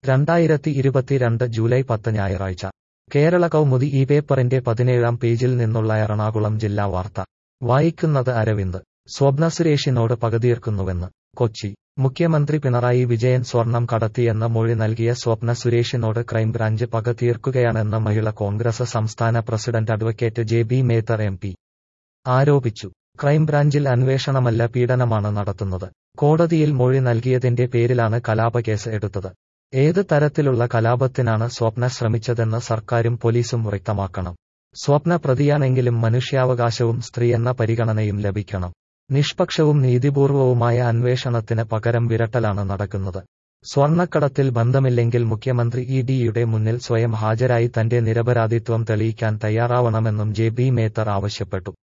രണ്ടായിരത്തി ഇരുപത്തിരണ്ട് ജൂലൈ പത്ത് ഞായറാഴ്ച കേരള കൗമുദി ഈ പേപ്പറിന്റെ പതിനേഴാം പേജിൽ നിന്നുള്ള എറണാകുളം ജില്ലാ വാർത്ത വായിക്കുന്നത് അരവിന്ദ് സ്വപ്ന സുരേഷിനോട് പകതീർക്കുന്നുവെന്ന് കൊച്ചി മുഖ്യമന്ത്രി പിണറായി വിജയൻ സ്വർണം കടത്തിയെന്ന മൊഴി നൽകിയ സ്വപ്ന സുരേഷിനോട് ക്രൈംബ്രാഞ്ച് പക തീർക്കുകയാണെന്ന് മഹിള കോൺഗ്രസ് സംസ്ഥാന president advocate J B Mather M P ആരോപിച്ചു ക്രൈംബ്രാഞ്ചിൽ അന്വേഷണമല്ല പീഡനമാണ് നടത്തുന്നത് കോടതിയിൽ മൊഴി നൽകിയതിന്റെ പേരിലാണ് കലാപക്കേസ് എടുത്തത് ഏത് തരത്തിലുള്ള കലാപത്തിനാണ് സ്വപ്ന ശ്രമിച്ചതെന്ന് സർക്കാരും പോലീസും വ്യക്തമാക്കണം സ്വപ്ന പ്രതിയാണെങ്കിലും മനുഷ്യാവകാശവും സ്ത്രീയെന്ന പരിഗണനയും ലഭിക്കണം നിഷ്പക്ഷവും നീതിപൂർവവുമായ അന്വേഷണത്തിന് പകരം വിരട്ടലാണ് നടക്കുന്നത് സ്വർണ്ണക്കടത്തിൽ ബന്ധമില്ലെങ്കിൽ മുഖ്യമന്ത്രി ഇ ഡിയുടെ മുന്നിൽ സ്വയം ഹാജരായി തന്റെ നിരപരാധിത്വം തെളിയിക്കാൻ തയ്യാറാവണമെന്നും ജെ ബി മേത്തർ ആവശ്യപ്പെട്ടു